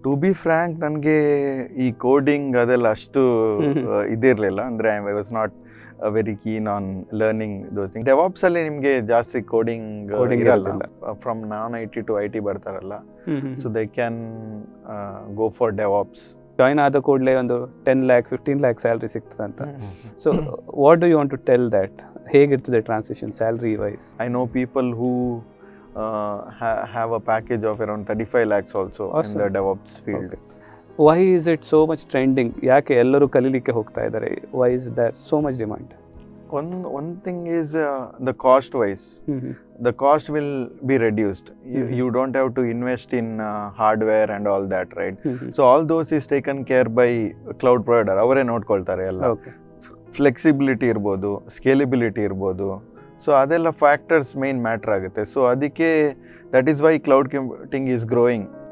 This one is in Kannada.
ಟು ಬಿ ಫ್ರ್ಯಾಂಕ್ ನನಗೆ ಈ ಕೋಡಿಂಗ್ ಅದೆಲ್ಲ ಅಷ್ಟು ಹ್ಮ್. ಆ, ಇದಿರ್ಲಿಲ್ಲ ಅಂದರೆ I was not very keen on learning those thing DevOps ಅಲ್ಲಿ ನಿಮಗೆ ಜಾಸ್ತಿ ಕೋಡಿಂಗ್ Coding ಇರಲ್ಲ ಇರೋದಿಲ್ಲ. From non IT to IT ಐ ಟಿ ಬರ್ತಾರಲ್ಲ hmm hmm so they can go for DevOps join ಆದ ಕೂಡಲೇ ಒಂದು ten lakh fifteen lakh salary ಸಿಗ್ತದೆ ಅಂತ so what do you want to tell that ಹೇಗಿರ್ತದೆ transition salary wise I know people who uh, ha- have a package of around 35 lakhs also in Awesome. the DevOps field. Why is it so much trending ಯಾಕೆ ಎಲ್ಲರೂ ಕಲೀಲಿಕ್ಕೆ ಹೋಗ್ತಾ ಇದ್ದಾರೆ why is that so much demand One one thing is uh, the cost wise. The cost will be reduced. You, Mhm. you don't have to invest in uh, hardware and all that, right? So all those is taken care by cloud provider. ಅವರೇ ನೋಡ್ಕೊಳ್ತಾರೆ ಎಲ್ಲ ಓಕೆ ಫ್ಲೆಕ್ಸಿಬಿಲಿಟಿ ಇರ್ಬೋದು ಸ್ಕೇಲಿಬಿಲಿಟಿ ಇರ್ಬೋದು ಸೊ ಅದೆಲ್ಲ ಫ್ಯಾಕ್ಟರ್ಸ್ ಮೇನ್ ಮ್ಯಾಟ್ರ್ ಆಗುತ್ತೆ ಸೊ ಅದಕ್ಕೆ that is why cloud computing is growing